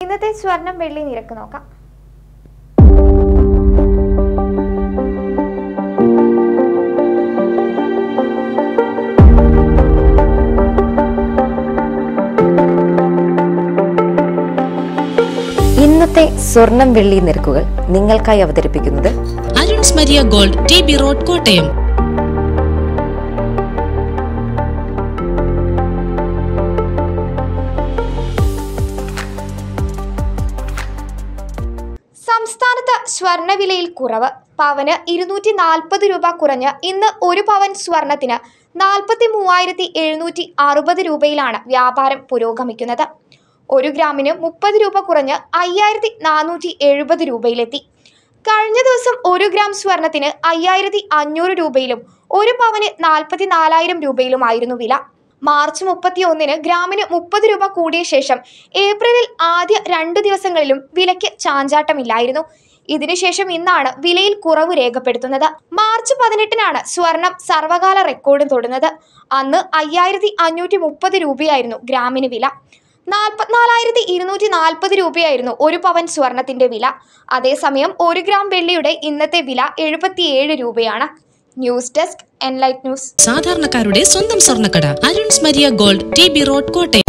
ഇന്നത്തെ സ്വർണം വെള്ളി നിരക്ക് നോക്കാം ഇന്നത്തെ സ്വർണം വെള്ളി നിരക്കുകൾ നിങ്ങൾക്കായി അവതരിപ്പിക്കുന്നത് Arun's Maria gold T B road Kottayam സംസ്ഥാനത്ത് സ്വർണ്ണവിലയിൽ കുറവ് പവന് ഇരുന്നൂറ്റി നാൽപ്പത് രൂപ കുറഞ്ഞ് ഇന്ന് ഒരു പവൻ സ്വർണത്തിന് നാൽപ്പത്തി മൂവായിരത്തി എഴുന്നൂറ്റി അറുപത് രൂപയിലാണ് വ്യാപാരം പുരോഗമിക്കുന്നത് ഒരു ഗ്രാമിന് മുപ്പത് രൂപ കുറഞ്ഞ് അയ്യായിരത്തി നാനൂറ്റി എഴുപത് രൂപയിലെത്തി കഴിഞ്ഞ ദിവസം ഒരു ഗ്രാം സ്വർണത്തിന് അയ്യായിരത്തി അഞ്ഞൂറ് രൂപയിലും ഒരു പവന് നാൽപ്പത്തി നാലായിരം രൂപയിലുമായിരുന്നു വില മാർച്ച് മുപ്പത്തി ഒന്നിന് ഗ്രാമിന് മുപ്പത് രൂപ കൂടിയ ശേഷം ഏപ്രിലിൽ ആദ്യ രണ്ട് ദിവസങ്ങളിലും വിലയ്ക്ക് ചാഞ്ചാട്ടമില്ലായിരുന്നു ഇതിനുശേഷം ഇന്നാണ് വിലയിൽ കുറവ് രേഖപ്പെടുത്തുന്നത് മാർച്ച് പതിനെട്ടിനാണ് സ്വർണം സർവകാല റെക്കോർഡും തൊടുന്നത് അന്ന് അയ്യായിരത്തി അഞ്ഞൂറ്റി മുപ്പത് രൂപയായിരുന്നു ഗ്രാമിന് വില നാൽപ്പത്തിനാലായിരത്തി ഇരുന്നൂറ്റി നാൽപ്പത് രൂപയായിരുന്നു ഒരു പവൻ സ്വർണത്തിന്റെ വില അതേസമയം ഒരു ഗ്രാം വെള്ളിയുടെ ഇന്നത്തെ വില എഴുപത്തിയേഴ് രൂപയാണ് ന്യൂസ് ഡെസ്ക് എൻലൈറ്റ് ന്യൂസ് സാധാരണക്കാരുടെ സ്വന്തം സ്വർണ്ണക്കട Arun's Maria gold T B road Kottayam